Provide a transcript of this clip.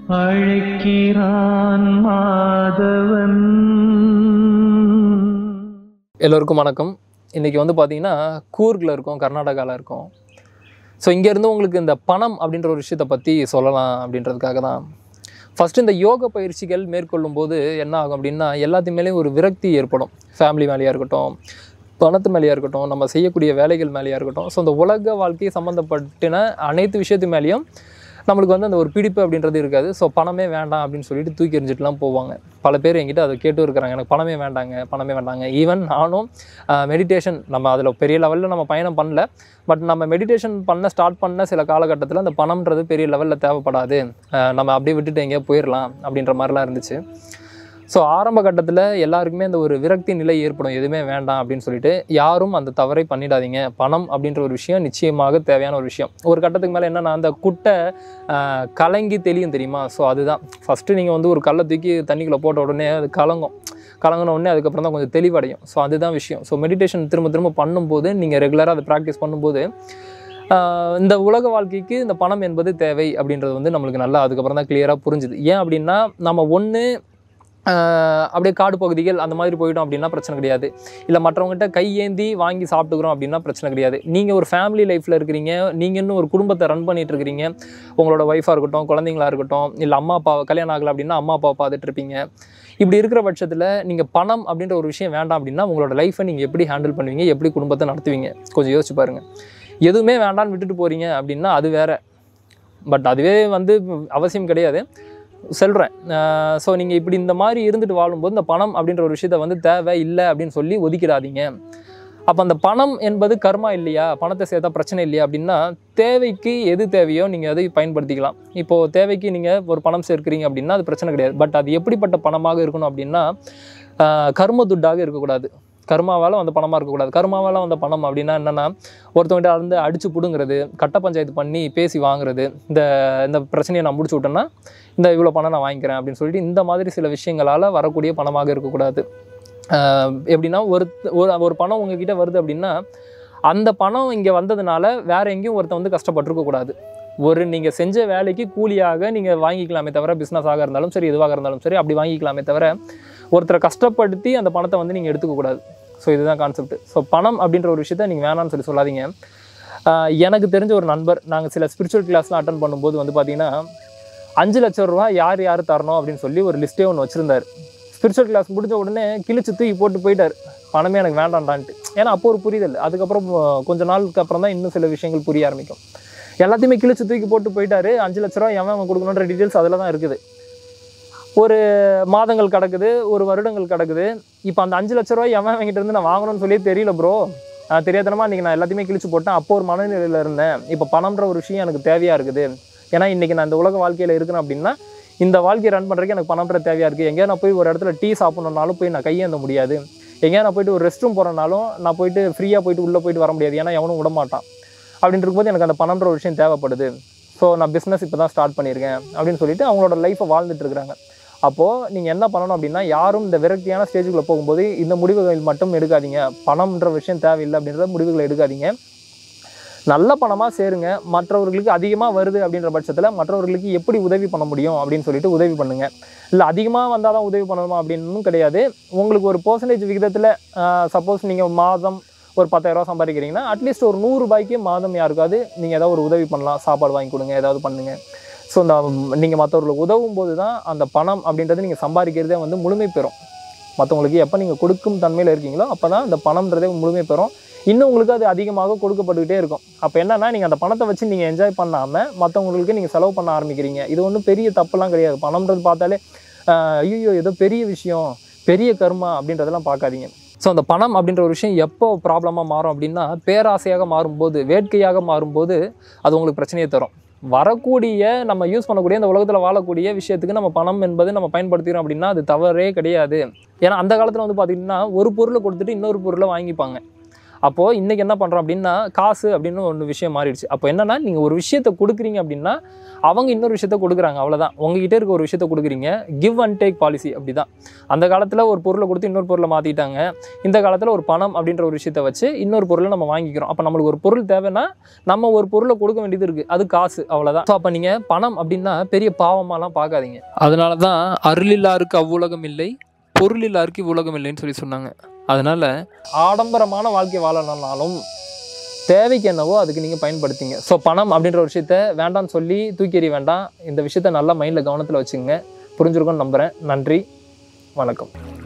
அழைக்கிறான் மாதவன் எல்லோருக்கும் வணக்கம் இன்றைக்கி வந்து பார்த்தீங்கன்னா கூர்கில் இருக்கோம் கர்நாடகாவில் இருக்கோம் ஸோ இங்கேருந்து உங்களுக்கு இந்த பணம் அப்படின்ற ஒரு விஷயத்தை பற்றி சொல்லலாம் அப்படின்றதுக்காக தான் ஃபஸ்ட்டு இந்த யோக பயிற்சிகள் மேற்கொள்ளும் போது என்ன ஆகும் அப்படின்னா எல்லாத்து மேலேயும் ஒரு விரக்தி ஏற்படும் ஃபேமிலி மேலேயா இருக்கட்டும் பணத்து மேலேயா இருக்கட்டும் நம்ம செய்யக்கூடிய வேலைகள் மேலேயா இருக்கட்டும் ஸோ இந்த உலக வாழ்க்கை சம்மந்தப்பட்டின அனைத்து விஷயத்து மேலேயும் நம்மளுக்கு வந்து அந்த ஒரு பிடிப்பு அப்படின்றது இருக்காது ஸோ பணமே வேண்டாம் அப்படின்னு சொல்லிட்டு தூக்கி எறிஞ்சிட்டுலாம் போவாங்க பல பேர் என்கிட்ட அதை கேட்டு இருக்கிறாங்க எனக்கு பணமே வேண்டாங்க பணமே வேண்டாங்க ஈவன் நானும் மெடிடேஷன் நம்ம அதில் பெரிய லெவலில் நம்ம பயணம் பண்ணல பட் நம்ம மெடிடேஷன் பண்ண ஸ்டார்ட் பண்ண சில காலகட்டத்தில் அந்த பணம்ன்றது பெரிய லெவலில் தேவைப்படாது அஹ் நம்ம அப்படியே விட்டுட்டு எங்கேயோ போயிடலாம் அப்படின்ற மாதிரிலாம் இருந்துச்சு ஸோ ஆரம்ப கட்டத்தில் எல்லாருக்குமே அந்த ஒரு விரக்தி நிலை ஏற்படும் எதுவுமே வேண்டாம் அப்படின்னு சொல்லிட்டு யாரும் அந்த தவறை பண்ணிடாதீங்க பணம் அப்படின்ற ஒரு விஷயம் நிச்சயமாக தேவையான ஒரு விஷயம் ஒரு கட்டத்துக்கு மேலே என்னென்னா அந்த குட்டை ஆஹ், கலங்கி தெளியும் தெரியுமா ஸோ அதுதான் ஃபஸ்ட்டு நீங்கள் வந்து ஒரு கல்லை தூக்கி தண்ணிக்குள்ளே போட்ட உடனே அது கலங்கும் கலங்கின உடனே அதுக்கப்புறம் தான் கொஞ்சம் தெளிவடையும் ஸோ அதுதான் விஷயம் ஸோ மெடிடேஷன் திரும்ப திரும்ப பண்ணும்போது நீங்கள் ரெகுலராக அதை ப்ராக்டிஸ் பண்ணும்போது ஆஹ், இந்த உலக வாழ்க்கைக்கு இந்த பணம் என்பது தேவை அப்படின்றது வந்து நம்மளுக்கு நல்லா அதுக்கப்புறம் தான் கிளியராக புரிஞ்சுது ஏன் அப்படின்னா நம்ம ஒன்று அப்படியே காடு பகுதிகள் அந்த மாதிரி போயிட்டோம் அப்படின்னா பிரச்சனை கிடையாது இல்லை மற்றவங்ககிட்ட கையேந்தி வாங்கி சாப்பிட்டுக்கிறோம் அப்படின்னா பிரச்சனை கிடையாது நீங்கள் ஒரு ஃபேமிலி லைஃப்பில் இருக்கிறீங்க நீங்கள் இன்னும் ஒரு குடும்பத்தை ரன் பண்ணிட்டு இருக்கிறீங்க உங்களோட ஒய்ஃபாக இருக்கட்டும் குழந்தைங்களா இருக்கட்டும் இல்லை அம்மா அப்பா கல்யாணம் ஆகலை அப்படின்னா அம்மா அப்பா பார்த்துட்டு இருப்பீங்க இப்படி இருக்கிற பட்சத்தில் நீங்கள் பணம் அப்படின்ற ஒரு விஷயம் வேண்டாம் அப்படின்னா உங்களோட லைஃப்பை நீங்கள் எப்படி ஹேண்டில் பண்ணுவீங்க எப்படி குடும்பத்தை நடத்துவீங்க கொஞ்சம் யோசிச்சு பாருங்கள் எதுவுமே வேண்டாம்னு விட்டுட்டு போகிறீங்க அப்படின்னா அது வேற பட் அதுவே வந்து அவசியம் கிடையாது சொல்கிறேன் ஸோ நீங்கள் இப்படி இந்த மாதிரி இருந்துட்டு வாழும்போது இந்த பணம் அப்படின்ற ஒரு விஷயத்த வந்து தேவை இல்லை அப்படின்னு சொல்லி ஒதுக்கிடாதீங்க அப்போ அந்த பணம் என்பது கர்மா இல்லையா பணத்தை சேர்த்தா பிரச்சனை இல்லையா அப்படின்னா தேவைக்கு எது தேவையோ நீங்கள் அதை பயன்படுத்திக்கலாம் இப்போது தேவைக்கு நீங்கள் ஒரு பணம் சேர்க்குறீங்க அப்படின்னா அது பிரச்சனை கிடையாது பட் அது எப்படிப்பட்ட பணமாக இருக்கணும் அப்படின்னா ஆஹ் கர்ம துட்டாக இருக்கக்கூடாது கர்மாவால் வந்த பணமாக இருக்கக்கூடாது கர்மாவால் வந்த பணம் அப்படின்னா என்னென்னா ஒருத்தவங்கிட்ட வந்து அடிச்சு பிடுங்கிறது கட்ட பஞ்சாயத்து பண்ணி பேசி வாங்குறது இந்த இந்த பிரச்சனையை நான் முடிச்சு விட்டேன்னா இந்த இவ்வளோ பணம் நான் வாங்கிக்கிறேன் அப்படின்னு சொல்லிட்டு இந்த மாதிரி சில விஷயங்களால் வரக்கூடிய பணமாக இருக்கக்கூடாது ஆஹ் எப்படின்னா ஒரு ஒரு ஒரு பணம் உங்ககிட்ட வருது அப்படின்னா அந்த பணம் இங்கே வந்ததுனால வேற எங்கேயும் ஒருத்தன் வந்து கஷ்டப்பட்டிருக்க கூடாது ஒரு நீங்கள் செஞ்ச வேலைக்கு கூலியாக நீங்கள் வாங்கிக்கலாமே தவிர பிஸ்னஸாக இருந்தாலும் சரி எதுவாக இருந்தாலும் சரி அப்படி வாங்கிக்கலாமே தவிர ஒருத்தரை கஷ்டப்படுத்தி அந்த பணத்தை வந்து நீங்கள் எடுத்துக்கக்கூடாது ஸோ இதுதான் கான்செப்ட் ஸோ பணம் அப்படின்ற ஒரு விஷயத்த நீங்கள் வேணாம்னு சொல்லி சொல்லாதீங்க ஆஹ் எனக்கு தெரிஞ்ச ஒரு நண்பர் நாங்கள் சில ஸ்பிரிச்சுவல் கிளாஸ்லாம் அட்டன் பண்ணும்போது வந்து பார்த்தீங்கன்னா அஞ்சு லட்சம் ரூபா யார் யார் தரணும் அப்படின்னு சொல்லி ஒரு லிஸ்ட்டே ஒன்று வச்சுருந்தார் ஸ்பிரிச்சுவல் கிளாஸ் முடிஞ்ச உடனே கிழிச்சு தூக்கி போட்டு போயிட்டார் பணமே எனக்கு வேண்டாம்டான்ட்டு ஏன்னா அப்போ ஒரு புரிதல் அதுக்கப்புறம் அஹ், கொஞ்ச நாளுக்கு அப்புறம் தான் இன்னும் சில விஷயங்கள் புரிய ஆரம்பிக்கும் எல்லாத்தையுமே கிழிச்சு தூக்கி போட்டு போயிட்டாரு அஞ்சு லட்ச ரூபா எவன் அவன் கொடுக்கணுன்ற டீட்டெயில்ஸ் அதில் தான் இருக்குது ஒரு மாதங்கள் கிடக்குது ஒரு வருடங்கள் கிடக்குது இப்போ அந்த அஞ்சு லட்ச ரூபாய் எவன் அவங்ககிட்ட இருந்து நான் வாங்கணும்னு சொல்லி தெரியல ப்ரோ தெரியாதனமா இன்றைக்கி நான் எல்லாத்தையுமே கிழிச்சு போட்டேன் அப்போ ஒரு மனநிலையில் இருந்தேன் இப்போ பணம்ன்ற ஒரு விஷயம் எனக்கு தேவையாக இருக்குது ஏன்னா இன்றைக்கி நான் இந்த உலக வாழ்க்கையில் இருக்கிறேன் அப்படின்னா இந்த வாழ்க்கையை ரன் பண்ணுறதுக்கு எனக்கு பணம்ன்ற தேவையாக இருக்குது எங்கேயா நான் போய் ஒரு இடத்துல டீ சாப்பிட்ணுன்னாலும் போய் நான் கையேந்த முடியாது எங்கேயா நான் போயிட்டு ஒரு ரெஸ்ட் ரூம் போகிறனாலும் நான் போயிட்டு ஃப்ரீயாக போயிட்டு உள்ளே போயிட்டு வர முடியாது ஏன்னா எவனும் விட மாட்டான் அப்படின்னு இருக்கும்போது எனக்கு அந்த பணம்ன்ற ஒரு விஷயம் தேவைப்படுது ஸோ நான் பிஸ்னஸ் இப்போ தான் ஸ்டார்ட் பண்ணியிருக்கேன் அப்படின்னு சொல்லிட்டு அவங்களோட லைஃப்பை வாழ்ந்துட்டு இருக்கிறாங்க அப்போது நீங்கள் என்ன பண்ணணும் அப்படின்னா யாரும் இந்த விரக்தியான ஸ்டேஜுக்குள்ளே போகும்போது இந்த முடிவுகள் மட்டும் எடுக்காதீங்க பணம்ன்ற விஷயம் தேவையில்லை அப்படின்ற முடிவுகளை எடுக்காதீங்க நல்ல பணமாக சேருங்க மற்றவர்களுக்கு அதிகமாக வருது அப்படின்ற பட்சத்தில் மற்றவர்களுக்கு எப்படி உதவி பண்ண முடியும் அப்படின்னு சொல்லிட்டு உதவி பண்ணுங்க இல்லை அதிகமாக வந்தால் தான் உதவி பண்ணணுமா அப்படின்னும் கிடையாது உங்களுக்கு ஒரு பர்சன்டேஜ் விகிதத்தில் சப்போஸ் நீங்கள் மாதம் ஒரு பத்தாயிரரூவா சம்பாதிக்கிறீங்கன்னா அட்லீஸ்ட் ஒரு நூறு ரூபாய்க்கு மாதம் யாருக்காவது நீங்கள் ஏதாவது ஒரு உதவி பண்ணலாம் சாப்பாடு வாங்கி கொடுங்க ஏதாவது பண்ணுங்க ஸோ இந்த நீங்கள் மற்றவர்களுக்கு உதவும் போது தான் அந்த பணம் அப்படின்றது நீங்கள் சம்பாதிக்கிறதே வந்து முழுமை பெறும் மற்றவங்களுக்கு எப்போ நீங்கள் கொடுக்கும் தன்மையில் இருக்கீங்களோ அப்போ தான் அந்த பணம்ன்றதே முழுமை பெறும் இன்னும் உங்களுக்கு அது அதிகமாக கொடுக்கப்பட்டுக்கிட்டே இருக்கும் அப்போ என்னன்னா நீங்கள் அந்த பணத்தை வச்சு நீங்கள் என்ஜாய் பண்ணாமல் மற்றவங்களுக்கு நீங்கள் செலவு பண்ண ஆரம்பிக்கிறீங்க இது ஒன்றும் பெரிய தப்புலாம் கிடையாது பணம்ன்றது பார்த்தாலே ஐயோ ஏதோ பெரிய விஷயம் பெரிய கர்மா அப்படின்றதெல்லாம் பார்க்காதீங்க ஸோ அந்த பணம் அப்படின்ற ஒரு விஷயம் எப்போ ப்ராப்ளமாக மாறும் அப்படின்னா பேராசையாக மாறும்போது வேட்கையாக மாறும்போது அது உங்களுக்கு பிரச்சனையை தரும் வரக்கூடிய நம்ம யூஸ் பண்ணக்கூடிய இந்த உலகத்தில் வாழக்கூடிய விஷயத்துக்கு நம்ம பணம் என்பது நம்ம பயன்படுத்திக்கிறோம் அப்படின்னா அது தவறே கிடையாது ஏன்னா அந்த காலத்தில் வந்து பார்த்திங்கன்னா ஒரு பொருளை கொடுத்துட்டு இன்னொரு பொருளை வாங்கிப்பாங்க அப்போது இன்றைக்கி என்ன பண்ணுறோம் அப்படின்னா காசு அப்படின்னு ஒன்று விஷயம் மாறிடுச்சு அப்போ என்னன்னா நீங்கள் ஒரு விஷயத்தை கொடுக்குறீங்க அப்படின்னா அவங்க இன்னொரு விஷயத்த கொடுக்குறாங்க அவ்வளோதான் உங்ககிட்ட இருக்க ஒரு விஷயத்த கொடுக்குறீங்க கிவ் அண்ட் டேக் பாலிசி அப்படி தான் அந்த காலத்தில் ஒரு பொருளை கொடுத்து இன்னொரு பொருளை மாற்றிட்டாங்க இந்த காலத்தில் ஒரு பணம் அப்படின்ற ஒரு விஷயத்தை வச்சு இன்னொரு பொருளை நம்ம வாங்கிக்கிறோம் அப்போ நம்மளுக்கு ஒரு பொருள் தேவைன்னா நம்ம ஒரு பொருளை கொடுக்க வேண்டியது இருக்குது அது காசு அவ்வளோதான் ஸோ அப்போ நீங்கள் பணம் அப்படின்னா பெரிய பாவமாலாம் பார்க்காதீங்க அதனால தான் அருளில்லாருக்கு அவ்வுலகம் இல்லை பொருளில்லாருக்கு இவ்வுலகம் இல்லைன்னு சொல்லி சொன்னாங்க அதனால் ஆடம்பரமான வாழ்க்கை வாழணும்னாலும் தேவைக்கு என்னவோ அதுக்கு நீங்கள் பயன்படுத்திங்க ஸோ பணம் அப்படின்ற ஒரு விஷயத்த வேண்டாம்னு சொல்லி தூக்கி எறிய வேண்டாம் இந்த விஷயத்த நல்லா மைண்டில் கவனத்தில் வச்சுங்க புரிஞ்சிருக்கும்னு நம்புகிறேன் நன்றி வணக்கம்